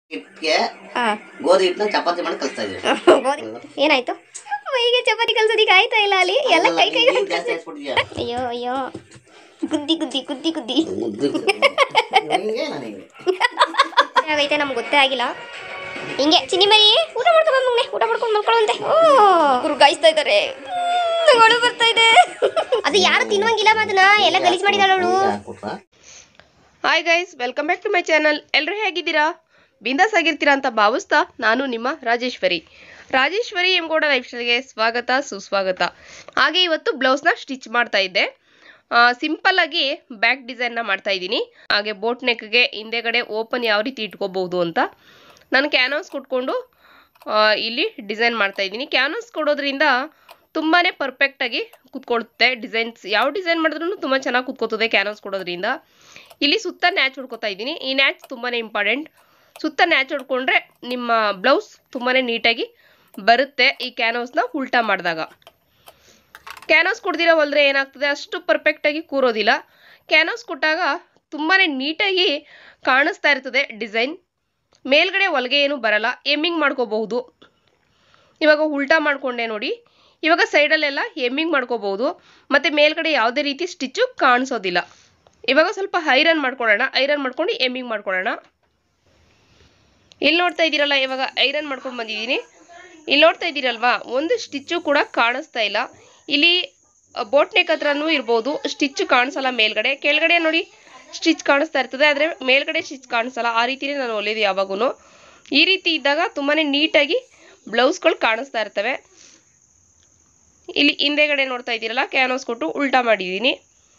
ಹಿಟ್ಟಿಗೆ ಹಾ ಗೋಧಿ ಹಿಟ್ಟನ್ನ ಚಪಾತಿ ಮಾಡಿ ಕಲಿಸ್ತಾ ಇದ್ದೀವಿ ಗೋಧಿ ಏನಾಯ್ತು ಈಗ ಚಪಾತಿ ಕಲ್ಸೋದಿಕ್ಕೆ ಆಯ್ತಾ ಇಲ್ಲ ಅಲ್ಲಿ ಎಲ್ಲ ಕೈ ಕೈ ನೀನ್ ಜಾಸ್ತಿ ಹಾಕ್ಬಿಟ್ಟಿದ್ಯಾ ಅಯ್ಯೋ ಅಯ್ಯೋ ಗುದ್ದಿ ಗುದ್ದಿ ಗುದ್ದಿ ಗುದ್ದಿ ಮುದ್ದು ಹಿಂಗೆ ನಾನು ಹಿಂಗೆ ಆಗೈತೆ ನಮ್ಗೆ ಗೊತ್ತೇ ಆಗಿಲ್ಲ ಹಿಂಗೆ ಚಿನ್ನಿ ಮರಿ ಊಟ ಮಾಡ್ಕೊಂಡು ಮಗನೆ ಊಟ ಮಾಡ್ಕೊಂಡು ಮಲ್ಕೊಳ್ಳುವಂತೆ ಓ ಗುರುಗಾಯಿಸ್ತಾ ಇದ್ದಾರೆ ತಗೊಳ್ಳು ಬರ್ತಾ ಇದೆ ಅದು ಯಾರು ತಿನ್ನುವಂಗಿಲ್ಲ ಅದನ್ನ ಎಲ್ಲ ಗಲೀಜ್ ಮಾಡಿದಾಳ ಅವಳು ಹಿಂಗೆ ಹಾಕ್ಬಿಟ್ರಾ? Hi guys welcome back to my channel ಎಲ್ಲರೂ ಹೇಗಿದ್ದೀರಾ ಬಿಂದಾಸ್ ಆಗಿರ್ತೀರಾ ಅಂತ ಭಾವಿಸ್ತಾ ನಾನು ನಿಮ್ಮ ರಾಜೇಶ್ವರಿ ರಾಜೇಶ್ವರಿ ಎಂಗೋಡ ಲೈಫ್ ಸ್ಟೈಲ್ಗೆ ಸ್ವಾಗತ ಸುಸ್ವಾಗತ ಹಾಗೆ ಇವತ್ತು ಬ್ಲೌಸ್ನ ಸ್ಟಿಚ್ ಮಾಡ್ತಾ ಇದ್ದೆ ಸಿಂಪಲ್ ಆಗಿ ಬ್ಯಾಕ್ ಡಿಸೈನ್ನ ಮಾಡ್ತಾ ಇದ್ದೀನಿ ಹಾಗೆ ಬೋಟ್ ನೆಕ್ಗೆ ಹಿಂದೆಗಡೆ ಓಪನ್ ಯಾವ ರೀತಿ ಇಟ್ಕೋಬಹುದು ಅಂತ ನಾನು ಕ್ಯಾನ್ವಾಸ್ ಕೊಟ್ಕೊಂಡು ಆ, ಇಲ್ಲಿ ಡಿಸೈನ್ ಮಾಡ್ತಾ ಇದ್ದೀನಿ ಕ್ಯಾನ್ವಾಸ್ ಕೊಡೋದ್ರಿಂದ ತುಂಬಾ ಪರ್ಫೆಕ್ಟಾಗಿ ಕುತ್ಕೊಳುತ್ತೆ ಡಿಸೈನ್ಸ್ ಯಾವ ಡಿಸೈನ್ ಮಾಡಿದ್ರೂ ತುಂಬ ಚೆನ್ನಾಗಿ ಕುತ್ಕೋತದೆ ಕ್ಯಾನ್ವಾಸ್ ಕೊಡೋದ್ರಿಂದ ಇಲ್ಲಿ ಸುತ್ತ ನ್ಯಾಚ್ ಹೊಡ್ಕೊತಾ ಇದ್ದೀನಿ ಈ ನ್ಯಾಚ್ ತುಂಬಾ ಇಂಪಾರ್ಟೆಂಟ್ ಸುತ್ತ ನ್ಯಾಚ್ ಹೊಡ್ಕೊಂಡ್ರೆ ನಿಮ್ಮ ಬ್ಲೌಸ್ ತುಂಬಾ ನೀಟಾಗಿ ಬರುತ್ತೆ ಈ ಕ್ಯಾನ್ವಾಸ್ನ ಉಲ್ಟಾ ಮಾಡಿದಾಗ ಕ್ಯಾನ್ವಾಸ್ ಕೊಡ್ದಿರೋ ಹೊಲ್ದ್ರೆ ಏನಾಗ್ತದೆ ಅಷ್ಟು ಪರ್ಫೆಕ್ಟಾಗಿ ಕೂರೋದಿಲ್ಲ ಕ್ಯಾನ್ವಾಸ್ ಕೊಟ್ಟಾಗ ತುಂಬಾ ನೀಟಾಗಿ ಕಾಣಿಸ್ತಾ ಇರ್ತದೆ ಡಿಸೈನ್ ಮೇಲ್ಗಡೆ ಹೊಲಿಗೆ ಏನು ಬರಲ್ಲ ಎಮ್ಮಿಂಗ್ ಮಾಡ್ಕೋಬಹುದು ಇವಾಗ ಉಲ್ಟಾ ಮಾಡಿಕೊಂಡೆ ನೋಡಿ ಇವಾಗ ಸೈಡಲ್ಲೆಲ್ಲ ಎಮ್ಮಿಂಗ್ ಮಾಡ್ಕೋಬಹುದು ಮತ್ತು ಮೇಲ್ಗಡೆ ಯಾವುದೇ ರೀತಿ ಸ್ಟಿಚ್ಚು ಕಾಣಿಸೋದಿಲ್ಲ ಇವಾಗ ಸ್ವಲ್ಪ ಐರನ್ ಮಾಡ್ಕೊಳ್ಳೋಣ ಐರನ್ ಮಾಡ್ಕೊಂಡು ಎಮ್ಮಿಂಗ್ ಮಾಡ್ಕೊಳ್ಳೋಣ ಇಲ್ಲಿ ನೋಡ್ತಾ ಇದ್ದೀರಲ್ಲ ಇವಾಗ ಐರನ್ ಮಾಡ್ಕೊಂಡು ಬಂದಿದ್ದೀನಿ ಇಲ್ಲಿ ನೋಡ್ತಾ ಇದ್ದೀರಲ್ವಾ ಒಂದು ಸ್ಟಿಚ್ಚು ಕೂಡ ಕಾಣಿಸ್ತಾ ಇಲ್ಲ ಇಲ್ಲಿ ಬೋಟ್ ನೆಕ್ ಹತ್ರನೂ ಇರ್ಬೋದು ಸ್ಟಿಚ್ ಕಾಣಿಸಲ್ಲ ಮೇಲ್ಗಡೆ ಕೆಳಗಡೆ ನೋಡಿ ಸ್ಟಿಚ್ ಕಾಣಿಸ್ತಾ ಇರ್ತದೆ ಆದರೆ ಮೇಲ್ಗಡೆ ಸ್ಟಿಚ್ ಕಾಣಿಸಲ್ಲ ಆ ರೀತಿನೇ ನಾನು ಹೊಲಿಯೋದು ಯಾವಾಗೂ ಈ ರೀತಿ ಇದ್ದಾಗ ತುಂಬಾ ನೀಟಾಗಿ ಬ್ಲೌಸ್ಗಳು ಕಾಣಿಸ್ತಾ ಇರ್ತವೆ ಇಲ್ಲಿ ಹಿಂದೆಗಡೆ ನೋಡ್ತಾ ಇದ್ದೀರಲ್ಲ ಕ್ಯಾನ್ವಾಸ್ ಕೊಟ್ಟು ಉಲ್ಟಾ ಮಾಡಿದ್ದೀನಿ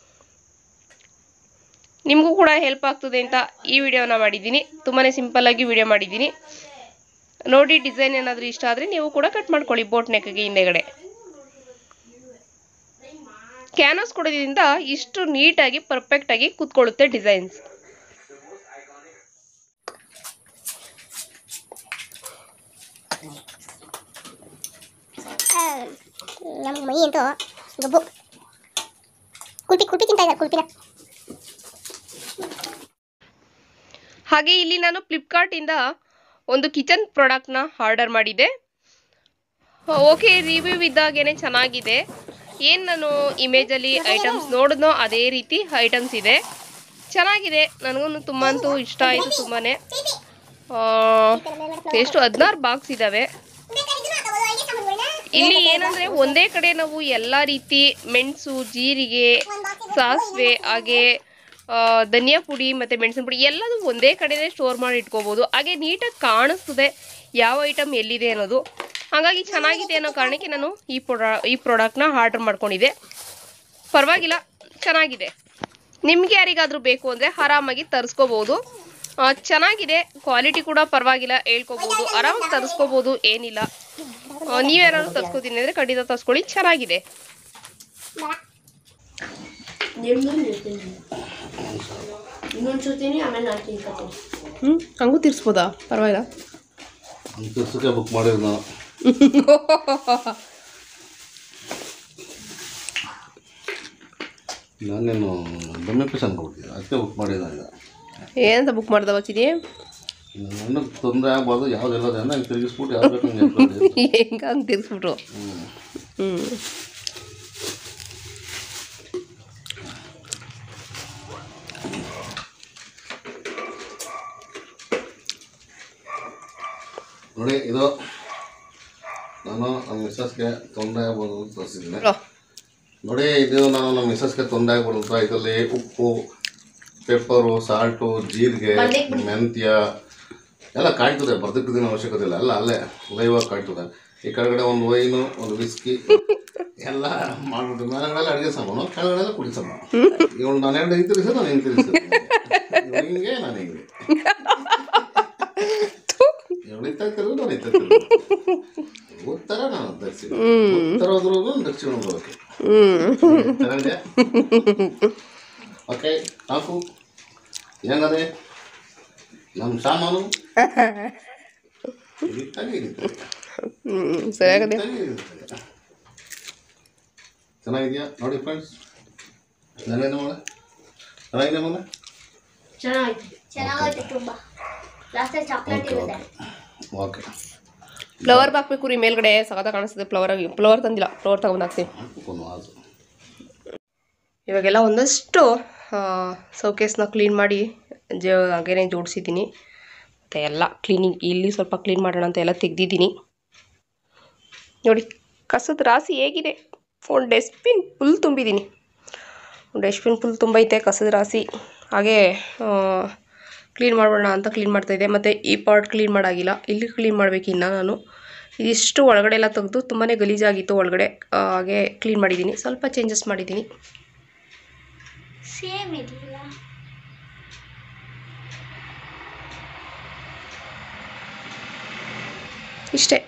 ನಿಮಗೂ ಕೂಡ ಹೆಲ್ಪ್ ಆಗ್ತದೆ ಅಂತ ಈ ವಿಡಿಯೋನ ಮಾಡಿದ್ದೀನಿ ತುಂಬಾ ಸಿಂಪಲ್ಲಾಗಿ ವಿಡಿಯೋ ಮಾಡಿದ್ದೀನಿ ನೋಡಿ ಡಿಸೈನ್ ಏನಾದರೂ ಇಷ್ಟ ಆದರೆ ನೀವು ಕೂಡ ಕಟ್ ಮಾಡ್ಕೊಳ್ಳಿ ಬೋಟ್ ನೆಕ್ಗೆ ಹಿಂದೆಗಡೆ ಕ್ಯಾನ್ವಾಸ್ ಕೊಡೋದ್ರಿಂದ ಇಷ್ಟು ನೀಟಾಗಿ ಪರ್ಫೆಕ್ಟಾಗಿ ಕೂತ್ಕೊಳ್ಳುತ್ತೆ ಡಿಸೈನ್ಸ್ ನಮ್ಮ ಮೈ ಅಂತೂ ಗಬ್ಬು ಕುಲ್ಪಿ ಕುಲ್ಪಿ ತಿಂತಾ ಇದ್ದಾರೆ ಕುಲ್ಪಿನ ಹಾಗೆ ಇಲ್ಲಿ ನಾನು ಫ್ಲಿಪ್ಕಾರ್ಟಿಂದ ಒಂದು ಕಿಚನ್ ಪ್ರಾಡಕ್ಟ್ನ ಆರ್ಡರ್ ಮಾಡಿದ್ದೆ ಓಕೆ ರಿವ್ಯೂ ಇದ್ದಾಗೇನೆ ಚೆನ್ನಾಗಿದೆ ಏನು ನಾನು ಇಮೇಜಲ್ಲಿ ಐಟಮ್ಸ್ ನೋಡಿದ್ನೋ ಅದೇ ರೀತಿ ಐಟಮ್ಸ್ ಇದೆ ಚೆನ್ನಾಗಿದೆ ನನಗೂ ತುಂಬ ಅಂತೂ ಇಷ್ಟ ಆಯಿತು ತುಂಬಾ ಎಷ್ಟು ಹದಿನಾರು ಬಾಕ್ಸ್ ಇದ್ದಾವೆ ಇಲ್ಲಿ ಏನಂದ್ರೆ ಒಂದೇ ಕಡೆ ನಾವು ಎಲ್ಲ ರೀತಿ ಮೆಣಸು ಜೀರಿಗೆ ಸಾಸಿವೆ ಹಾಗೆ ಆ, ಧನಿಯಾ ಪುಡಿ ಮತ್ತು ಮೆಣಸಿನ ಪುಡಿ ಎಲ್ಲದೂ ಒಂದೇ ಕಡೆನೇ ಸ್ಟೋರ್ ಮಾಡಿ ಇಟ್ಕೋಬೋದು ಹಾಗೆ ನೀಟಾಗಿ ಕಾಣಿಸ್ತದೆ ಯಾವ ಐಟಮ್ ಎಲ್ಲಿದೆ ಅನ್ನೋದು ಹಾಗಾಗಿ ಚೆನ್ನಾಗಿದೆ ಅನ್ನೋ ಕಾರಣಕ್ಕೆ ನಾನು ಈ ಪ್ರೊಡಾ ಈ ಪ್ರಾಡಕ್ಟ್ನ ಆರ್ಡರ್ ಮಾಡ್ಕೊಂಡಿದ್ದೆ ಪರವಾಗಿಲ್ಲ ಚೆನ್ನಾಗಿದೆ ನಿಮ್ಗೆ ಯಾರಿಗಾದರೂ ಬೇಕು ಅಂದರೆ ಆರಾಮಾಗಿ ತರಿಸ್ಕೋಬೋದು ಆ, ಚೆನ್ನಾಗಿದೆ ಕ್ವಾಲಿಟಿ ಕೂಡ ಪರವಾಗಿಲ್ಲ ಹೇಳ್ಕೊಬೋದು ಆರಾಮಾಗಿ ತರಿಸ್ಕೋಬೋದು ಏನಿಲ್ಲ ಆ, ನೀವೇನಾದ್ರು ತರಿಸ್ಕೋತೀನಿ ಅಂದರೆ ಖಂಡಿತ ತರಿಸ್ಕೊಳ್ಳಿ ಚೆನ್ನಾಗಿದೆ ಹ್ಞೂ ಹಂಗೂ ತಿರ್ಸ್ಬೋದಾ ಪರವಾಗಿಲ್ಲ ಒಂದು ದಿವ್ಸಕ್ಕೆ ಬುಕ್ ಮಾಡಿದ್ರು ನಾನು ನಾನೇನು ದಮ್ಮೆ ಪೀಸ್ ಅನ್ಕೊಬಿಟ್ಟಿದ್ದೆ ಅದಕ್ಕೆ ಬುಕ್ ಮಾಡಿದ್ದೆ ಈಗ ಏನಂತ ಬುಕ್ ಮಾಡ್ದ ಬಚ್ಚಿದಿ ನನಗೆ ತೊಂದರೆ ಆಗ್ಬಾರ್ದು ಯಾವುದೆಲ್ಲ ನಂಗೆ ತಿರುಗಿಸ್ಬಿಟ್ಟು ಯಾವ್ದು ಬೇಕು ಹಂಗೆ ಎತ್ಕೊಳ್ಳಿ. ಹೆಂಗ ಹಂಗೆ ತಿರ್ಸ್ಬಿಟ್ರು ಹ್ಮ್. ಹ್ಞೂ ನೋಡಿ ಇದು ನಾನು ನಮ್ಮ ಮಿಸ್ಸಸ್ಗೆ ತೊಂದರೆ ಆಗ್ಬೋದು ಅಂತ ತರಿಸಿದ್ದೀನಿ ನೋಡಿ ಇದು ನಾನು ನಮ್ಮ ಮಿಸ್ಸಸ್ಗೆ ತೊಂದರೆ ಆಗ್ಬೋದು ಅಂತ ಇದರಲ್ಲಿ ಉಪ್ಪು ಪೆಪ್ಪರು ಸಾಲ್ಟು ಜೀರಿಗೆ ಮೆಂತ್ಯ ಎಲ್ಲ ಕಾಯ್ತದೆ ಬರ್ದಿಟ್ಟಿದ್ದೀನಿ ಅವಶ್ಯಕತೆ ಇಲ್ಲ ಎಲ್ಲ ಅಲ್ಲೇ ಲೈವಾಗಿ ಕಾಯ್ತದೆ ಈ ಕೆಳಗಡೆ ಒಂದು ವೈನು ಒಂದು ವಿಸ್ಕಿ ಎಲ್ಲ ಮಾಡ್ಬಿಟ್ಟು ಮೇಲೆಗಡೆಲ್ಲ ಅಡುಗೆ ಸಾಮಾನು ಕೆಳಗಡೆ ಕುಡಿ ಸಾಮಾನು ಇವಳು ನಾನು ಎರಡು ಹಿಂಗೆ ತಿರುಗಿಸಿ ನಾನು ಹಿಂಗೆ ತಿರುಗಿಸಿ ಹಿಂಗೆ ನಾನು ಹಿಂಗೆ ಇವಳು ಇತ್ತ ತಿರುಗು ನಾನು ಇತ್ತ ತಿರುಗು ಉತ್ತರ ನಾನು ದಕ್ಷಿಣ ಉತ್ತರ ಹೋದ್ರೂ ದಕ್ಷಿಣ ಹೋಗ್ಬೇಕು ಚೆನ್ನಾಗಿದೆ ಓಕೆ ಸಾಕು ಹೆಂಗದೆ ನಮ್ಮ ಸಾಮಾನು ಇದಿಟ್ಟಾಗೆ ಇರುತ್ತೆ. ಹ್ಞೂ ಸರಿಯಾಗದೆ ಇದಿಟ್ಟಾಗೆ ಇರುತ್ತೆ. ಚೆನ್ನಾಗಿದೆಯಾ ನೋಡಿ ಫ್ರೆಂಡ್ಸ್ ನಾನೇನು ಮಗ ಚೆನ್ನಾಗಿದೆ ಮಗ ಚೆನ್ನಾಗೈತೆ ತುಂಬ ಲಾಸ್ಟ್ ಚಾಕ್ಲೇಟ್ ಓಕೆ ಇದೆ ಓಕೆ ಓಕೆ ಫ್ಲವರ್ ಹಾಕ್ಬೇಕು ರೀ ಮೇಲ್ಗಡೆ ಸಗದ ಕಾಣಿಸ್ತದೆ ಫ್ಲವರ್ ಆಗಿ ಫ್ಲವರ್ ತಂದಿಲ್ಲ ಫ್ಲವರ್ ತಗೊಂಡು ಹಾಕ್ತೀನಿ ಕೊನವಾಜು ಇವಾಗೆಲ್ಲ ಒಂದಷ್ಟು ಸೌಕೇಸ್ನ ಕ್ಲೀನ್ ಮಾಡಿ ಜ ಹಾಗೇನೆ ಜೋಡಿಸಿದ್ದೀನಿ ಮತ್ತು ಎಲ್ಲ ಕ್ಲೀನಿಂಗ್ ಇಲ್ಲಿ ಸ್ವಲ್ಪ ಕ್ಲೀನ್ ಮಾಡೋಣ ಅಂತ ಎಲ್ಲ ತೆಗ್ದಿದ್ದೀನಿ ನೋಡಿ ಕಸದ ರಾಶಿ ಹೇಗಿದೆ ಒಂದು ಡಸ್ಟ್ಬಿನ್ ಫುಲ್ ತುಂಬಿದ್ದೀನಿ ಡಸ್ಟ್ಬಿನ್ ಫುಲ್ ತುಂಬೈತೆ ಕಸದ ರಾಶಿ ಹಾಗೆ ಕ್ಲೀನ್ ಮಾಡೋಣ ಅಂತ ಕ್ಲೀನ್ ಮಾಡ್ತಾಯಿದ್ದೆ ಮತ್ತು ಈ ಪಾರ್ಟ್ ಕ್ಲೀನ್ ಮಾಡೋಗಿಲ್ಲ ಇಲ್ಲಿ ಕ್ಲೀನ್ ಮಾಡಬೇಕಿನ್ನ ನಾನು ಇದಿಷ್ಟು ಒಳಗಡೆ ಎಲ್ಲ ತೆಗೆದು ತುಂಬಾ ಗಲೀಜಾಗಿತ್ತು ಒಳಗಡೆ ಆ, ಹಾಗೆ ಕ್ಲೀನ್ ಮಾಡಿದ್ದೀನಿ ಸ್ವಲ್ಪ ಚೇಂಜಸ್ ಮಾಡಿದ್ದೀನಿ ಸೇಮ್ ಇರಲಿಲ್ಲ ಇಷ್ಟೇ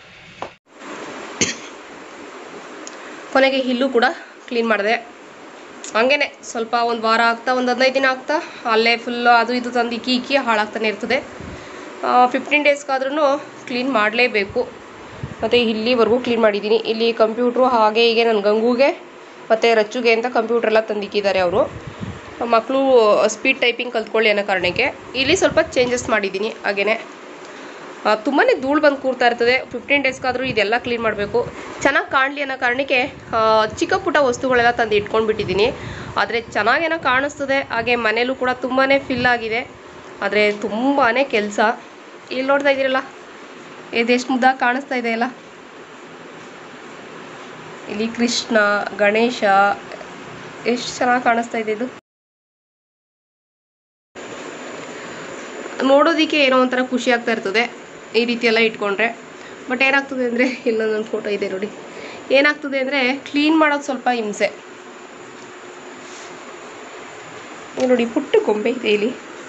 ಕೊನೆಗೆ ಇಲ್ಲೂ ಕೂಡ ಕ್ಲೀನ್ ಮಾಡಿದೆ ಹಂಗೇನೆ ಸ್ವಲ್ಪ ಒಂದು ವಾರ ಆಗ್ತಾ ಒಂದು ಹದಿನೈದು ದಿನ ಆಗ್ತಾ ಅಲ್ಲೇ ಫುಲ್ಲು ಅದು ಇದು ತಂದು ಇಕ್ಕಿ ಇಕ್ಕಿ ಹಾಳಾಗ್ತಾನೆ ಇರ್ತದೆ ಫಿಫ್ಟೀನ್ ಡೇಸ್ಗಾದ್ರೂ ಕ್ಲೀನ್ ಮಾಡಲೇಬೇಕು ಮತ್ತು ಇಲ್ಲಿವರೆಗೂ ಕ್ಲೀನ್ ಮಾಡಿದ್ದೀನಿ ಇಲ್ಲಿ ಕಂಪ್ಯೂಟ್ರು ಹಾಗೆ ಹೀಗೆ ನನ್ನ ಗಂಗುಗೆ ಮತ್ತು ರಚ್ಚುಗೆ ಅಂತ ಕಂಪ್ಯೂಟರ್ ಎಲ್ಲ ತಂದಿಕ್ಕಿದ್ದಾರೆ ಅವರು ಮಕ್ಕಳು ಸ್ಪೀಡ್ ಟೈಪಿಂಗ್ ಕಲ್ತ್ಕೊಳ್ಳಿ ಅನ್ನೋ ಕಾರಣಕ್ಕೆ ಇಲ್ಲಿ ಸ್ವಲ್ಪ ಚೇಂಜಸ್ ಮಾಡಿದ್ದೀನಿ ಹಾಗೇನೆ ತುಂಬಾ ಧೂಳು ಬಂದು ಕೂರ್ತಾ ಇರ್ತದೆ ಫಿಫ್ಟೀನ್ ಡೇಸ್ಗಾದರೂ ಇದೆಲ್ಲ ಕ್ಲೀನ್ ಮಾಡಬೇಕು ಚೆನ್ನಾಗಿ ಕಾಣಲಿ ಅನ್ನೋ ಕಾರಣಕ್ಕೆ ಆ, ಚಿಕ್ಕ ಪುಟ್ಟ ವಸ್ತುಗಳೆಲ್ಲ ತಂದು ಇಟ್ಕೊಂಡ್ಬಿಟ್ಟಿದ್ದೀನಿ ಆದರೆ ಚೆನ್ನಾಗೇನೋ ಕಾಣಿಸ್ತದೆ ಹಾಗೆ ಮನೇಲೂ ಕೂಡ ತುಂಬಾ ಫಿಲ್ ಆಗಿದೆ ಆದರೆ ತುಂಬಾ ಕೆಲಸ ಇಲ್ಲಿ ನೋಡ್ತಾ ಇದ್ದೀರಲ್ಲ ಇದೆಷ್ಟು ಮುದ್ದಾಗಿ ಕಾಣಿಸ್ತಾ ಇದೆ ಅಲ್ಲ ಇಲ್ಲಿ ಕೃಷ್ಣ ಗಣೇಶ ಎಷ್ಟು ಚೆನ್ನಾಗಿ ಕಾಣಿಸ್ತಾ ಇದೆ ಇದು ನೋಡೋದಕ್ಕೆ ಏನೋ ಒಂಥರ ಖುಷಿ ಆಗ್ತಾ ಇರ್ತದೆ ಈ ರೀತಿ ಎಲ್ಲ ಇಟ್ಕೊಂಡ್ರೆ ಬಟ್ ಏನಾಗ್ತದೆ ಅಂದರೆ ಇಲ್ಲೊಂದೊಂದು ಫೋಟೋ ಇದೆ ನೋಡಿ ಏನಾಗ್ತದೆ ಅಂದರೆ ಕ್ಲೀನ್ ಮಾಡೋದು ಸ್ವಲ್ಪ ಹಿಂಸೆ ಇಲ್ಲಿ ನೋಡಿ ಪುಟ್ಟ ಗೊಂಬೆ ಇದೆ ಇಲ್ಲಿ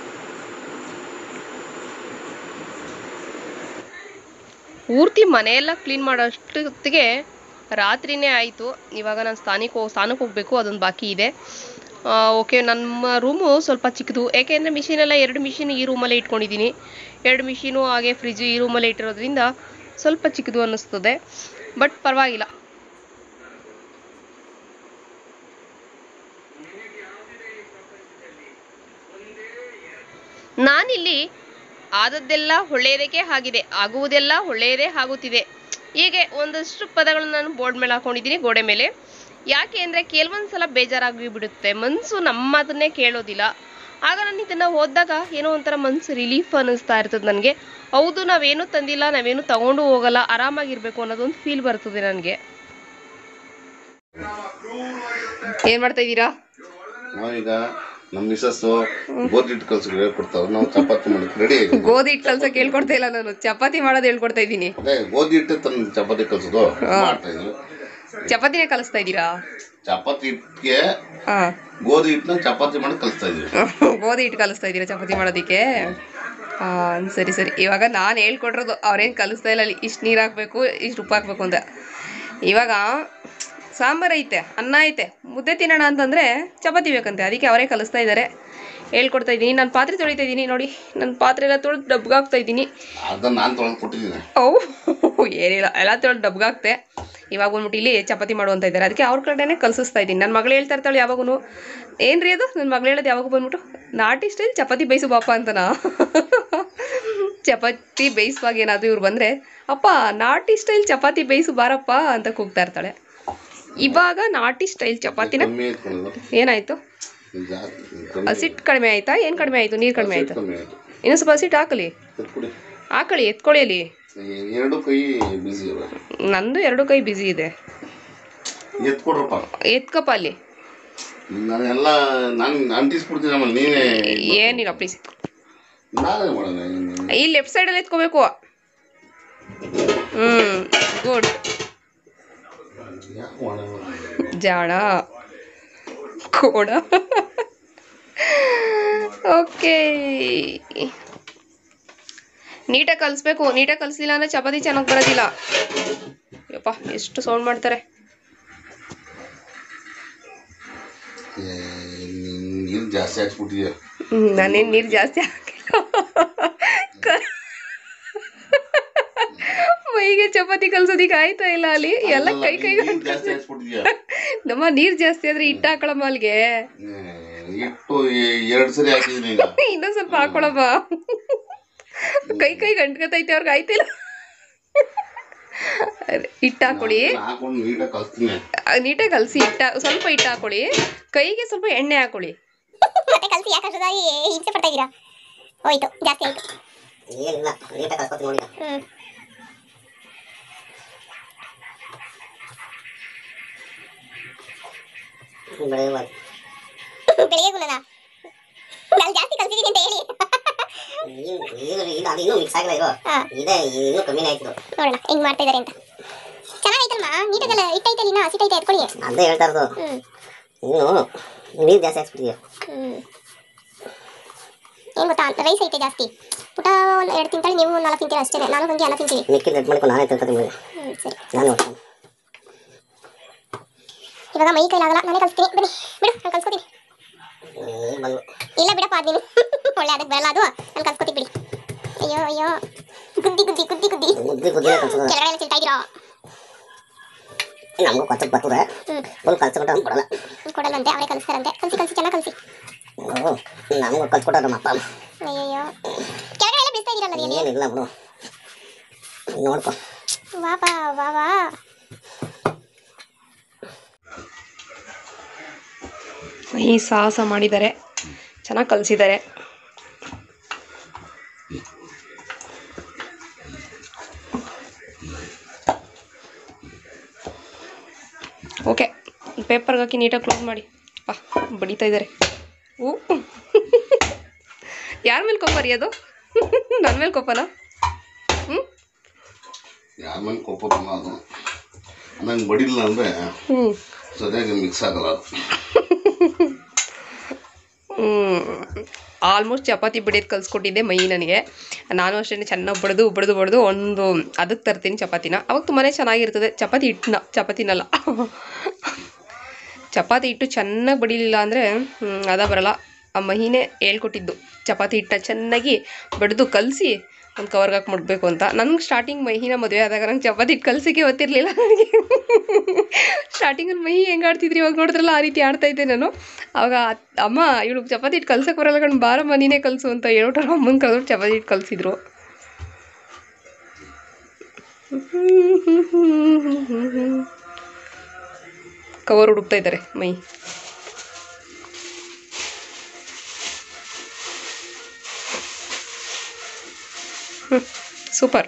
ಪೂರ್ತಿ ಮನೆಯೆಲ್ಲ ಕ್ಲೀನ್ ಮಾಡೋಷ್ಟೊತ್ತಿಗೆ ರಾತ್ರಿನೇ ಆಯಿತು ಇವಾಗ ನಾನು ಸ್ಥಾನಕ್ಕೆ ಹೋಗಿ ಸ್ನಾನಕ್ಕೆ ಹೋಗಬೇಕು ಅದೊಂದು ಬಾಕಿ ಇದೆ ಓಕೆ ನಮ್ಮ ರೂಮು ಸ್ವಲ್ಪ ಚಿಕ್ಕದು ಯಾಕೆಂದರೆ ಮಿಷಿನೆಲ್ಲ ಎರಡು ಮಿಷಿನ್ ಈ ರೂಮಲ್ಲೇ ಇಟ್ಕೊಂಡಿದ್ದೀನಿ ಎರಡು ಮಿಷಿನು ಹಾಗೆ ಫ್ರಿಜ್ಜು ಈ ರೂಮಲ್ಲೇ ಇಟ್ಟಿರೋದ್ರಿಂದ ಸ್ವಲ್ಪ ಚಿಕ್ಕದು ಅನ್ನಿಸ್ತದೆ ಬಟ್ ಪರವಾಗಿಲ್ಲ ನಾನಿಲ್ಲಿ ಆದದ್ದೆಲ್ಲ ಒಳ್ಳೆಯದಕ್ಕೆ ಆಗಿದೆ ಆಗುವುದೆಲ್ಲ ಒಳ್ಳೆಯದೇ ಆಗುತ್ತಿದೆ ಹೀಗೆ ಒಂದಷ್ಟು ಪದಗಳನ್ನು ನಾನು ಬೋರ್ಡ್ ಮೇಲೆ ಹಾಕೊಂಡಿದ್ದೀನಿ ಗೋಡೆ ಮೇಲೆ ಯಾಕೆ ಅಂದರೆ ಕೆಲವೊಂದು ಸಲ ಬೇಜಾರಾಗಿ ಬಿಡುತ್ತೆ ಮನಸ್ಸು ನಮ್ಮ ಮಾತನ್ನೇ ಕೇಳೋದಿಲ್ಲ ಆಗ ನಾನು ಇದನ್ನು ಓದಿದಾಗ ಏನೋ ಒಂಥರ ಮನಸ್ಸು ರಿಲೀಫ್ ಅನ್ನಿಸ್ತಾ ಇರ್ತದೆ ನನಗೆ ಹೌದು ನಾವೇನು ತಂದಿಲ್ಲ ನಾವೇನು ತಗೊಂಡು ಹೋಗಲ್ಲ ಆರಾಮಾಗಿರ್ಬೇಕು ಅನ್ನೋದೊಂದು ಫೀಲ್ ಬರ್ತದೆ ನನಗೆ ಏನು ಮಾಡ್ತಾ ಇದ್ದೀರಾ ನಾವೀಗ ನಮ್ಮ ಮಿಸಸ್ಸು ಗೋಧಿ ಹಿಟ್ಟು ಕಲ್ಸಿದ್ರೆ ಹೇಳ್ಕೊಡ್ತಾವ್ರು ನಾವು ಚಪಾತಿ ಮಾಡಕ್ಕೆ ರೆಡಿ ಆಗಿದೆ ಗೋಧಿ ಹಿಟ್ಟು ಕಲ್ಸಕ್ಕೆ ಹೇಳ್ಕೊಡ್ತಾ ಇಲ್ಲ ನಾನು ಚಪಾತಿ ಮಾಡೋದು ಹೇಳ್ಕೊಡ್ತಾ ಇದ್ದೀನಿ ಅದೇ ಗೋಧಿ ಹಿಟ್ಟು ತಂದು ಚಪಾತಿ ಕಲ್ಸೋದು ಮಾಡ್ತಾ ಇದ್ವಿ ಚಪಾತಿನೇ ಕಲಿಸ್ತಾ ಇದ್ದೀರಾ ಚಪಾತಿ ಹಿಟ್ಟಿಗೆ ಹಾ ಗೋಧಿ ಹಿಟ್ಟನ್ನ ಚಪಾತಿ ಮಾಡಿ ಕಲಿಸ್ತಾ ಇದ್ವಿ ಗೋಧಿ ಹಿಟ್ಟು ಕಲಿಸ್ತಾ ಇದ್ದೀರಾ ಚಪಾತಿ ಮಾಡೋದಕ್ಕೆ ಹಾ ಸರಿ ಸರಿ ಇವಾಗ ನಾನು ಹೇಳ್ಕೊಟ್ರದು ಅವ್ರೇನು ಕಲಿಸ್ತಾ ಇಲ್ಲ ಅಲ್ಲಿ ಇಷ್ಟು ನೀರು ಹಾಕ್ಬೇಕು ಇಷ್ಟು ಉಪ್ಪು ಹಾಕ್ಬೇಕು ಅಂತ ಇವಾಗ ಸಾಂಬಾರು ಐತೆ ಅನ್ನ ಐತೆ ಮುದ್ದೆ ತಿನ್ನೋಣ ಅಂತಂದರೆ ಚಪಾತಿ ಬೇಕಂತೆ ಅದಕ್ಕೆ ಅವರೇ ಕಲಿಸ್ತಾ ಇದ್ದಾರೆ ಹೇಳ್ಕೊಡ್ತಾ ಇದ್ದೀನಿ ನಾನು ಪಾತ್ರೆ ತೊಳಿತಾ ಇದ್ದೀನಿ ನೋಡಿ ನನ್ನ ಪಾತ್ರೆ ಎಲ್ಲ ತೊಳೆದು ಡಬ್ಗಾಗ್ತಾ ಇದ್ದೀನಿ ಅದನ್ನ ನಾನು ತೊಳೆದು ಕೊಟ್ಟಿದ್ದೀನಿ ಅವು ಏನಿಲ್ಲ ಎಲ್ಲ ತೊಳೆದು ಡಬ್ಗಾಗ್ತೆ ಇವಾಗ ಬಂದ್ಬಿಟ್ಟು ಇಲ್ಲಿ ಚಪಾತಿ ಮಾಡುವಂತ ಇದ್ದಾರೆ ಅದಕ್ಕೆ ಅವ್ರ ಕಡೆನೇ ಕಲ್ಸಿಸ್ತಾ ಇದ್ದೀನಿ ನನ್ನ ಮಗಳು ಹೇಳ್ತಾ ಇರ್ತಾಳೆ ಯಾವಾಗೂ ಏನ್ರಿ ಅದು ನನ್ನ ಮಗಳು ಹೇಳೋದು ಯಾವಾಗ ಬಂದ್ಬಿಟ್ಟು ನಾಟಿ ಸ್ಟೈಲ್ ಚಪಾತಿ ಬೇಯಿಸು ಬಾಪ ಅಂತನಾ ಚಪಾತಿ ಬೇಯಿಸುವಾಗ ಏನಾದರೂ ಇವ್ರು ಬಂದರೆ ಅಪ್ಪ ನಾಟಿ ಸ್ಟೈಲ್ ಚಪಾತಿ ಬೇಯಿಸು ಬಾರಪ್ಪ ಅಂತ ಕೂಗ್ತಾ ಇರ್ತಾಳೆ ಇವಾಗ ನಾಟಿ ಸ್ಟೈಲ್ ಚಪಾತಿನ ಕಮ್ಮಿ ಆಯ್ತು ಏನಾಯ್ತು ಜಾಸ್ತಿ ಕಮ್ಮಿ ಹಸಿಟ್ಟು ಕಡಿಮೆ ಆಯ್ತಾ ಏನು ಕಡಿಮೆ ಆಯಿತು ನೀರು ಕಡಿಮೆ ಆಯ್ತಾ ಕಮ್ಮಿ ಆಯ್ತು ಇನ್ನೂ ಸ್ವಲ್ಪ ಹಸಿಟ್ಟು ಹಾಕಲಿ ಎತ್ಕೊಡಿ ಹಾಕಳಿ ಎತ್ಕೊಳ್ಳಿ ಅಲ್ಲಿ ಎರಡು ಕೈ ಬಿಸಿ ಇವೆ ನಂದು ಎರಡು ಕೈ ಬ್ಯುಸಿ ಇದೆ ಎತ್ಕೊಡ್ರಪ್ಪ ಎತ್ಕಪ್ಪ ಅಲ್ಲಿ ನಾನೆಲ್ಲ ನಾನು ಅಂಟಿಸ್ಬಿಡ್ತೀನಿ ಆಮೇಲೆ ನೀನೇ ಏನಿಲ್ಲ ಪ್ಲೀಸ್ ನಾನೇ ಮಾಡೋಣ ಇನ್ನು. ಈ ಲೆಫ್ಟ್ ಸೈಡಲ್ಲಿ ಎತ್ಕೋಬೇಕು ಹ್ಞೂ ಗುಡ್ ಯಾಕೆ ಮಾಡೋಣ ಜಾಣ ಕೋಡ ಓಕೆ ನೀಟಾಗಿ ಕಲಿಸ್ಬೇಕು ನೀಟಾಗಿ ಕಲಿಸ್ಲಿಲ್ಲ ಅಂದರೆ ಚಪಾತಿ ಚೆನ್ನಾಗಿ ಬರೋದಿಲ್ಲ ಯಪ್ಪ ಎಷ್ಟು ಸೌಂಡ್ ಮಾಡ್ತಾರೆ ಏ, ನೀನ್ ನೀರು ಜಾಸ್ತಿ ಹಾಕ್ಸ್ಬಿಟ್ಟಿದ್ಯಾ ಹ್ಮ್, ನಾನೇನ್ ನೀರು ಜಾಸ್ತಿ ಹಾಕಿಲ್ಲ ಕ- ಮೈಗೆ ಚಪಾತಿ ಕಲ್ಸೋದಿಕ್ಕೆ ಆಯ್ತಾ ಇಲ್ಲ ಅಲ್ಲಿ ಎಲ್ಲ ಕೈ ಕೈ ನೀರು ಜಾಸ್ತಿ ಹಾಕ್ಸ್ಬಿಟ್ಟಿದ್ಯಾ ನಮ್ಮ ನೀರು ಜಾಸ್ತಿ ಆದ್ರೆ ಹಿಟ್ಟು ಹಾಕೊಳಮ್ಮ ಅಲ್ಲಿಗೆ ಏ, ಇಟ್ಟು ಎ- ಎರಡು ಸರಿ ಹಾಕಿದ್ದೀನಿ ಈಗ ಇನ್ನೊಂದ್ ಸ್ವಲ್ಪ ಹಾಕೊಳಮ್ಮ ಕೈ ಕೈ ಗಂಟ್ಕತೈತೆ ಅವ್ರಿಗೆ ಆಯ್ತಿಲ್ಲ ಅದೇ, ಹಿಟ್ಟು ಹಾಕೊಳ್ಳಿ ಹಾಕೊಂಡು ನೀಟಾಗಿ ಕಲ್ಸ್ತೀನಿ ನೀಟಾಗಿ ಕಲಸಿ ಹಿಟ್ಟ ಸ್ವಲ್ಪ ಹಿಟ್ಟು ಹಾಕೊಳ್ಳಿ ಕೈಗೆ ಸ್ವಲ್ಪ ಎಣ್ಣೆ ಹಾಕೊಳ್ಳಿ ಮತ್ತೆ ಕಲ್ಸಿ ಯಾಕೆ ಅಷ್ಟೊಂದಾಗಿ ಹಿಂಸೆ ಪಡ್ತಾ ಇದ್ದೀರಾ ಹೋಯ್ತು ಜಾಸ್ತಿ ಆಯ್ತು ಏನಿಲ್ಲ ನೀಟಾಗಿ ಕಲ್ಸ್ಕೊತೀನಿ ನೋಡಿ ಹ್ಮ್ ಬೆಳೆಯುವಾಗ ಬೆಳಿಗ್ಗೆ ಗುಣನ ನಾನು ಜಾಸ್ತಿ ಕಲ್ಸಿದ್ದೀನಿ ಅಂತ ಹೇಳಿ ಈಗ ಈಗ ಅದು ಇನ್ನೂ ಮಿಕ್ಸ್ ಆಗಿಲ್ಲ ಇದು ಹಾ ಇದೆ ಇನ್ನೂ ಕಮ್ಮಿನೇ ಆಯ್ತು ಇದು. ನೋಡೋಣ ಹೆಂಗ್ ಮಾಡ್ತಾ ಇದಾರೆ ಅಂತ ಚೆನ್ನಾಗೈತಲ್ಮ ನೀಟಾಗಲ್ಲ ಇಟ್ಟೈತಲ್ಲ ಇನ್ನ ಹಸಿಟೈತೆ ಎತ್ಕೊಳ್ಳಿ ಅದೇ ಹೇಳ್ತಾ ಇರೋದು ಹ್ಮ್ ಇನ್ನು ನೀರು ಜಾಸ್ತಿ ಹಾಕ್ಸ್ಬಿಟ್ಟಿದ್ಯಾ ಹ್ಮ್ ಏನ್ ಗೊತ್ತಾ ರೈಸ್ ಐತೆ ಜಾಸ್ತಿ ಪುಟ ಒಂದು ಎರಡು ತಿಂತಾಳೆ ನೀವು ನಾಲ್ಕು ತಿಂತೀರ ಅಷ್ಟೇ ನಾನು ಹಂಗೆ ಎಲ್ಲ ತಿಂತೀವಿ ಮಿಕ್ಕಿದ ರೆಡ್ ಮಾಡ್ಕೊಂಡು ನಾನೇ ತಿಂತೀನಿ ನಿಮಗೆ ಹ್ಮ್ ಸರಿ ನಾನು ನೋಡ್ತೀನಿ ಇವಾಗ ಮೈ ಕೈಲಾಗಲ್ಲ ನಾನೇ ಕಲ್ಸ್ತೀನಿ ಬನ್ನಿ ಬಿಡು ನಾನು ಕಲ್ಸ್ಕೊತೀನಿ ಈಗ ಬಂದು ಇಲ್ಲ ಬಿಡಪ್ಪ ಅದ್ ನೀನು ಒಳ್ಳೆ ಅದಕ್ಕೆ ಬರಲ್ಲ ಅದು ನಾನು ಕಲ್ಸ್ಕೊತೀನಿ ಬಿಡಿ ಅಯ್ಯೋ ಅಯ್ಯೋ ಗುದ್ದಿ ಗುದ್ದಿ ಗುದ್ದಿ ಗುದ್ದಿ ಮುದ್ದೆ ಗುದ್ದಿನ ಕಲ್ಸೋದು ಕೆಳಗಡೆ ಎಲ್ಲ ತಿಂತಾ ಇದೀರಾ ನಮಗೂ ಕೊಚ್ಚಕ್ಕೆ ಬರ್ತದೆ ಹ್ಮ್ ಫುಲ್ ಕಲ್ಸ್ಬಿಟ್ಟು ಕೊಡಲ್ಲ ಕೊಡಲ್ಲಂತೆ ಅವರೇ ಕಲಿಸ್ತಾರಂತೆ ಕಲ್ಸಿ ಕಲ್ಸಿ ಚೆನ್ನಾಗಿ ಕಲ್ಸಿ ಹ್ಞೂ ನಮಗೂ ಕಲ್ಸ್ಕೊಟ್ಟಾರ ನಮ್ಮ ಅಪ್ಪ ಅಯ್ಯಯ್ಯೋ ಕೆಳಗಡೆ ಎಲ್ಲ ಬೀಳ್ತಾ ಇದೀರಲ್ಲ ನೀವು ಏನಿಲ್ಲ ಬಿಡು ನೋಡ್ಕೊ ವಾ ಬಾ ವಾ ವಾ ಈ ಸಾಹಸ ಮಾಡಿದ್ದಾರೆ ಚೆನ್ನಾಗಿ ಕಲಿಸಿದ್ದಾರೆ ಓಕೆ ಪೇಪರ್ಗೆ ಹಾಕಿ ನೀಟಾಗಿ ಕ್ಲೋಸ್ ಮಾಡಿ ಪಾ ಬಡಿತಾ ಇದ್ದಾರೆ ಹೂ ಯಾರ ಮೇಲೆ ಕೋಪ ರೀ ಅದು ನನ್ನ ಮೇಲೆ ಕೋಪನ ಹ್ಞೂ ಯಾರ ಮೇಲೆ ಕೊಪ್ಪ ಅದು ನಂಗೆ ಬಡಿಲ್ಲ ಅಂದರೆ ಹ್ಞೂ ಸರಿಯಾಗಿ ಮಿಕ್ಸ್ ಆಗಲ್ಲ ಅದು ಆಲ್ಮೋಸ್ಟ್ ಚಪಾತಿ ಬಿಡೋದು ಕಲ್ಸ್ಕೊಟ್ಟಿದ್ದೆ ಮೈ ನನಗೆ ನಾನು ಅಷ್ಟೇ ಚೆನ್ನಾಗಿ ಬಡ್ದು ಬಡ್ದು ಬಡ್ದು ಒಂದು ಅದಕ್ಕೆ ತರ್ತೀನಿ ಚಪಾತಿನ ಅವಾಗ ತುಂಬಾ ಚೆನ್ನಾಗಿರ್ತದೆ ಚಪಾತಿ ಹಿಟ್ಟನ್ನ ಚಪಾತಿನಲ್ಲ ಚಪಾತಿ ಹಿಟ್ಟು ಚೆನ್ನಾಗಿ ಬಡಿಲಿಲ್ಲ ಅಂದರೆ ಅದ ಬರಲ್ಲ ಆ ಮಹಿನೇ ಹೇಳ್ಕೊಟ್ಟಿದ್ದು ಚಪಾತಿ ಹಿಟ್ಟ ಚೆನ್ನಾಗಿ ಬಡ್ದು ಕಲಸಿ ಒಂದು ಕವರ್ಗೆ ಹಾಕಿ ಮುಟ್ಬೇಕು ಅಂತ ನನಗೆ ಸ್ಟಾರ್ಟಿಂಗ್ ಮಹಿನ ಮದುವೆ ಆದಾಗ ನಂಗೆ ಚಪಾತಿ ಹಿಟ್ಟು ಕಲಸಿಗೆ ಗೊತ್ತಿರಲಿಲ್ಲ ನನಗೆ ಸ್ಟಾರ್ಟಿಂಗಲ್ಲಿ ಮಹಿ ಹೆಂಗೆ ಆಡ್ತಿದ್ರಿ ಇವಾಗ ನೋಡಿದ್ರಲ್ಲ ಆ ರೀತಿ ಆಡ್ತಾ ಇದ್ದೆ ನಾನು ಅವಾಗ ಅತ್- ಅಮ್ಮ ಇವಳು ಚಪಾತಿ ಹಿಟ್ಟು ಕಲ್ಸಕ್ಕೆ ಬರಲ್ಲ ಕಣ್ ಬಾರಮ್ಮ ನೀನೇ ಕಲಸು ಅಂತ ಹೇಳ್ಬಿಟ್ರೆ ಅಮ್ಮನ ಕಲ್ದ್ರು ಚಪಾತಿ ಹಿಟ್ಟು ಕಲಿಸಿದ್ರು ಕವರ್ ಹುಡುಕ್ತಾ ಇದ್ದಾರೆ my super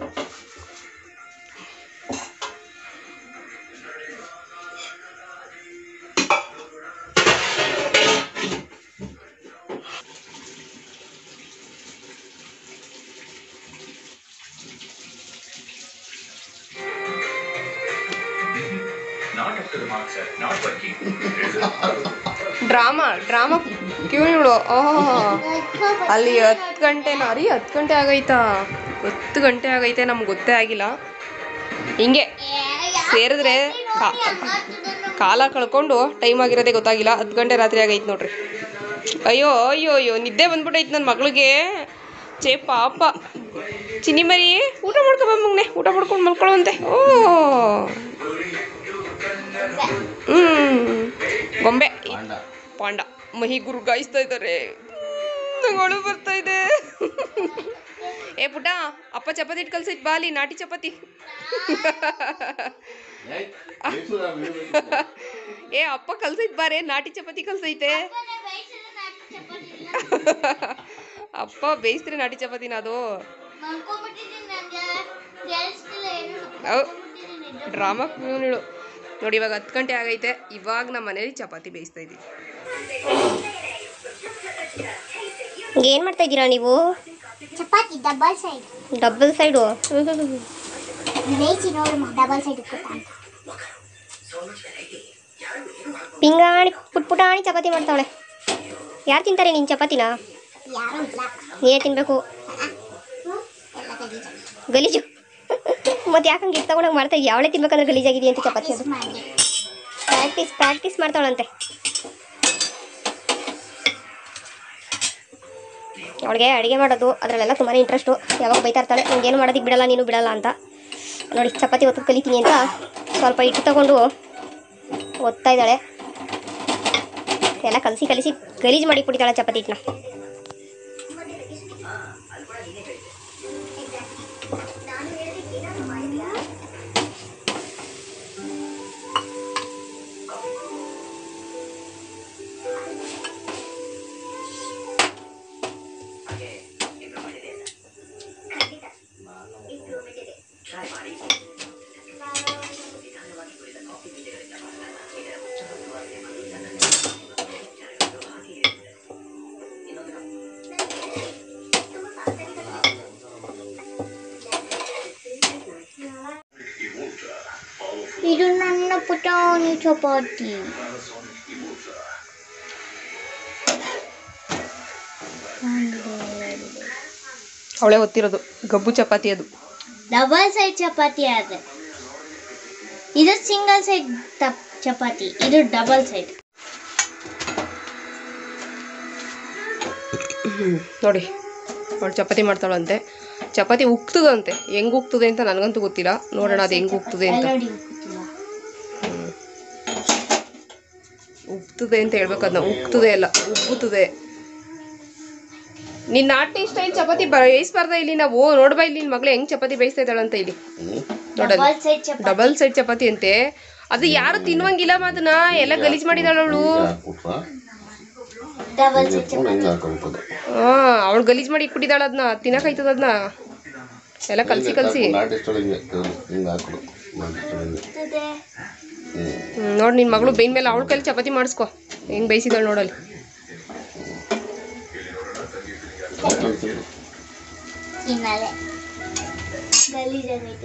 Not up to the mark, sir. Not working. Drama drama ಕ್ಯೂನಿಗಳು ಓಹೋ ಅಲ್ಲಿ ಹತ್ತು ಗಂಟೆನಾ ರೀ ಹತ್ತು ಗಂಟೆ ಆಗೈತಾ ಹತ್ತು ಗಂಟೆ ಆಗೈತೆ ನಮ್ಗೆ ಗೊತ್ತೇ ಆಗಿಲ್ಲ ಹಿಂಗೆ ಸೇರಿದ್ರೆ ಕಾ- ಕಾಲ ಕಳ್ಕೊಂಡು ಟೈಮ್ ಆಗಿರೋದೇ ಗೊತ್ತಾಗಿಲ್ಲ ಹತ್ತು ಗಂಟೆ ರಾತ್ರಿ ಆಗೈತೆ ನೋಡ್ರಿ ಅಯ್ಯೋ ಅಯ್ಯೋ ಅಯ್ಯೋ ನಿದ್ದೆ ಬಂದ್ಬಿಟ್ಟೈತೆ ನನ್ನ ಮಗಳಿಗೆ ಚೇ ಪಾಪ ಚಿನ್ನಿ ಮರಿ ಊಟ ಮಾಡ್ಕೊ ಬಾ ಮಗನೆ ಊಟ ಮಾಡ್ಕೊಂಡು ಮಲ್ಕೊಳ್ಳುವಂತೆ ಓ ಹ್ಞೂ ಗೊಂಬೆ ಪಾಂಡ ಪಾಂಡ ಮಹಿ ಗುರುಗಾಯಿಸ್ತಾ ಇದ್ದಾರೆ ನಂಗಳು ಬರ್ತಾ ಇದೆ ಏ ಪುಟ ಅಪ್ಪ ಚಪಾತಿ ಇಟ್ಟು ಕಲ್ಸೈತ್ ಬಾ ಅಲ್ಲಿ ನಾಟಿ ಚಪಾತಿ ಏಯ್, ಬೇಯ್ಸು ನಾವು ಇಳ್ಬೇಕು. ಏ ಅಪ್ಪ ಕಲ್ಸೈತ್ ಬಾರೆ ನಾಟಿ ಚಪಾತಿ ಕಲ್ಸೈತೆ ಅಪ್ಪ ಬೇಯಿಸ್ತಾರೆ ನಾಟಿ ಚಪಾತಿನ ಅದು ಡ್ರಾಮಾ ಕ್ಯೂನಿಳು ನೋಡಿ ಇವಾಗ ಹತ್ತು ಗಂಟೆ ಆಗೈತೆ ಇವಾಗ ನಮ್ಮ ಮನೇಲಿ ಚಪಾತಿ ಬೇಯಿಸ್ತಾ ಇದ್ದೀವಿ ಏನ್ ಮಾಡ್ತಾ ಇದ್ದೀರಾ ನೀವು ಚಪಾತಿ ಡಬಲ್ ಸೈಡ್ ಡಬಲ್ ಸೈಡು ಬೇಯಿಸಿ ನೋಡಮ್ಮ ಡಬಲ್ ಸೈಡ್ ಉಕ್ಕುತ್ತಾ ಅಂತ ಪಿಂಗಾಣಿ ಪುಟ್ ಪುಟಾಣಿ ಚಪಾತಿ ಮಾಡ್ತಾವಳೆ ಯಾರು ತಿಂತಾರೆ ನಿನ್ನ ಚಪಾತಿನ ಯಾರೂ ಇಲ್ಲ ನೀನೇ ತಿನ್ಬೇಕು ಹ್ಮ್? ಎಲ್ಲ ಗಲೀಜು ಗಲೀಜು ಮತ್ತೆ ಯಾಕೆ ಹಂಗೆ ತಗೊಂಡಂಗೆ ಮಾಡ್ತಾ ಇದೀಯ ಅವಳೇ ತಿನ್ಬೇಕಂದ್ರೆ ಗಲೀಜಾಗಿದೆ ಅಂತ ಚಪಾತಿ ಅದು ಮಾಡಿ ಪ್ರಾಕ್ಟೀಸ್ ಪ್ರಾಕ್ಟೀಸ್ ಮಾಡ್ತಾವಳಂತೆ ಅವಳಿಗೆ ಅಡುಗೆ ಮಾಡೋದು ಅದರಲ್ಲೆಲ್ಲ ತುಂಬಾ ಇಂಟ್ರೆಸ್ಟು ಯಾವಾಗ ಬೈತಾ ಇರ್ತಾಳೆ ಏನು ಮಾಡೋದಕ್ಕೆ ಬಿಡಲ್ಲ ನೀನು ಬಿಡಲ್ಲ ಅಂತ ನೋಡಿ ಚಪಾತಿ ಒತ್ತು ಕಲಿತೀನಿ ಅಂತ ಸ್ವಲ್ಪ ಹಿಟ್ಟು ತಗೊಂಡು ಒತ್ತಾ ಇದ್ದಾಳೆ ಎಲ್ಲ ಕಲಸಿ ಕಲಿಸಿ ಗಲೀಜು ಮಾಡಿ ಬಿಟ್ಟಿದ್ದಾಳೆ ಚಪಾತಿ ಹಿಟ್ಟನ್ನ ಇದು ನನ್ನ ಪುಟಾಣಿ ಚಪಾತಿ ಅವಳೆ ಹೊತ್ತಿರೋದು ಗಬ್ಬು ಚಪಾತಿ ಅದು ಡಬಲ್ ಸೈಡ್ ಚಪಾತಿ ಆದ್ರೆ ಇದು ಸಿಂಗಲ್ ಸೈಡ್ ಚಪಾತಿ ಇದು ಡಬಲ್ ಸೈಡ್ ನೋಡಿ ಅವಳು ಚಪಾತಿ ಮಾಡ್ತಾಳಂತೆ ಚಪಾತಿ ಉಕ್ತದಂತೆ ಹೆಂಗ್ ಉಕ್ತದೆ ಅಂತ ನನಗಂತೂ ಗೊತ್ತಿಲ್ಲ ನೋಡೋಣ ಅದು ಹೆಂಗ್ ಉಕ್ತದೆ ಅಂತ ಎಲ್ಲಡಿ ಗೊತ್ತಿಲ್ಲ ಉಕ್ತದೆ ಅಂತ ಹೇಳ್ಬೇಕು ಅದನ್ನ ಉಕ್ತದೆ ಅಲ್ಲ ಉಬ್ಬುತ್ತದೆ ನಿನ್ನ ನಾಟಿ ಸ್ಟೈಲ್ ಚಪಾತಿ ಬೇಯಿಸ್ಬಾರ್ದ ಇಲ್ಲಿ ನಾವು ನೋಡ್ಬಾ ಇಲ್ಲಿ ನಿನ್ ಮಗಳು ಹೆಂಗ್ ಚಪಾತಿ ಬೇಯಿಸ್ತಾ ಇದ್ದಾಳಂತ ಇಲ್ಲಿ ನೋಡಲ್ಲ ಡಬಲ್ ಸೈಡ್ ಚಪಾತಿ ಡಬಲ್ ಸೈಡ್ ಚಪಾತಿ ಅಂತೆ ಅದು ಯಾರು ತಿನ್ನುವಂಗಿಲ್ಲ ಅದನ್ನ ಎಲ್ಲ ಗಲೀಜ್ ಮಾಡಿದಾಳ ಅವಳು ಹಾಕ್ಬಿಟ್ರ ಡಬಲ್ ಸೈಡ್ ಎತ್ಕೊಂಡು ಹಿಂಗೆ ಹಾಕೊಂಬಿಟ್ಟದು ಹಾ ಅವಳು ಗಲೀಜ್ ಮಾಡಿ ಇಟ್ಬಿಟ್ಟಿದ್ದಾಳ ಅದನ್ನ ತಿನ್ನಕಾಯ್ತದ ಅದನ್ನ ಎಲ್ಲ ಕಲ್ಸಿ ಕಲ್ಸಿ ನಾಟಿ ಸ್ಟೋಲ್ ಹಿಂಗೆ ಹಿಂಗೆ ಹಾಕೊಡು ನಾಟಿ ಸ್ಟೋಲ್ ಹಿಂಗೆ ಚಪಾತಿ ಹ್ಞೂ ಹ್ಮ್, ನೋಡ್ ನಿನ್ ಮಗಳು ಬೇಯಿನ ಮೇಲೆ ಅವಳ ಕೈಲಿ ಚಪಾತಿ ಮಾಡಿಸ್ಕೊ ಹೆಂಗ್ ಬೇಯಿಸಿದಾಳ ನೋಡಲ್ಲಿ ತಿನ್ನಲೆ ಗಲೀಜಾಗೈತೆ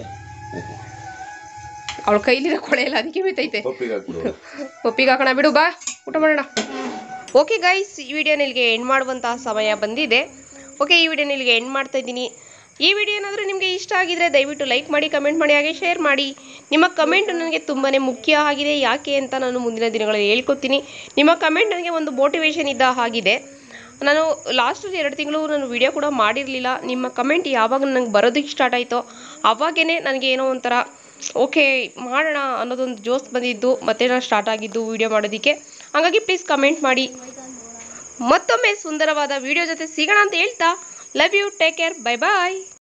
ಅವಳ ಕೈಲಿರೋ ಕೊಳೆ ಎಲ್ಲ ಅದಕ್ಕೆ ಬೇತೈತೆ ಪಪ್ಪಿಗೆ ಹಾಕ್ಬಿಡು ಪಪ್ಪಿಗೆ ಹಾಕೋಣ ಬಿಡು ಬಾ ಊಟ ಮಾಡೋಣ ಓಕೆ ಗೈಸ್ ಈ ವಿಡಿಯೋನ ಇಲ್ಲಿಗೆ ಎಂಡ್ ಮಾಡುವಂತಹ ಸಮಯ ಬಂದಿದೆ ಓಕೆ ಈ ವಿಡಿಯೋನ ಇಲ್ಲಿಗೆ ಎಂಡ್ ಮಾಡ್ತಾ ಇದ್ದೀನಿ ಈ ವಿಡಿಯೋ ಏನಾದರೂ ನಿಮಗೆ ಇಷ್ಟ ಆಗಿದ್ರೆ ದಯವಿಟ್ಟು ಲೈಕ್ ಮಾಡಿ ಕಮೆಂಟ್ ಮಾಡಿ ಹಾಗೆ ಶೇರ್ ಮಾಡಿ ನಿಮ್ಮ ಕಮೆಂಟ್ ನನಗೆ ತುಂಬಾ ಮುಖ್ಯ ಆಗಿದೆ ಯಾಕೆ ಅಂತ ನಾನು ಮುಂದಿನ ದಿನಗಳಲ್ಲಿ ಹೇಳ್ಕೊತೀನಿ ನಿಮ್ಮ ಕಮೆಂಟ್ ನನಗೆ ಒಂದು ಮೋಟಿವೇಶನ್ ಇದ್ದ ಹಾಗಿದೆ ನಾನು ಲಾಸ್ಟ್ ಎರಡು ತಿಂಗಳು ನಾನು ವಿಡಿಯೋ ಕೂಡ ಮಾಡಿರಲಿಲ್ಲ ನಿಮ್ಮ ಕಮೆಂಟ್ ಯಾವಾಗ ನನಗೆ ಬರೋದಕ್ಕೆ ಸ್ಟಾರ್ಟ್ ಆಯಿತೋ ಅವಾಗೇ ನನಗೆ ಏನೋ ಒಂಥರ ಓಕೆ ಮಾಡೋಣ ಅನ್ನೋದೊಂದು ಜೋಸ್ ಬಂದಿದ್ದು ಮತ್ತೆ ನಾನು ಸ್ಟಾರ್ಟ್ ಆಗಿದ್ದು ವಿಡಿಯೋ ಮಾಡೋದಕ್ಕೆ ಹಾಗಾಗಿ ಪ್ಲೀಸ್ ಕಮೆಂಟ್ ಮಾಡಿ ಮತ್ತೊಮ್ಮೆ ಸುಂದರವಾದ ವಿಡಿಯೋ ಜೊತೆ ಸಿಗೋಣ ಅಂತ ಹೇಳ್ತಾ love you take care bye bye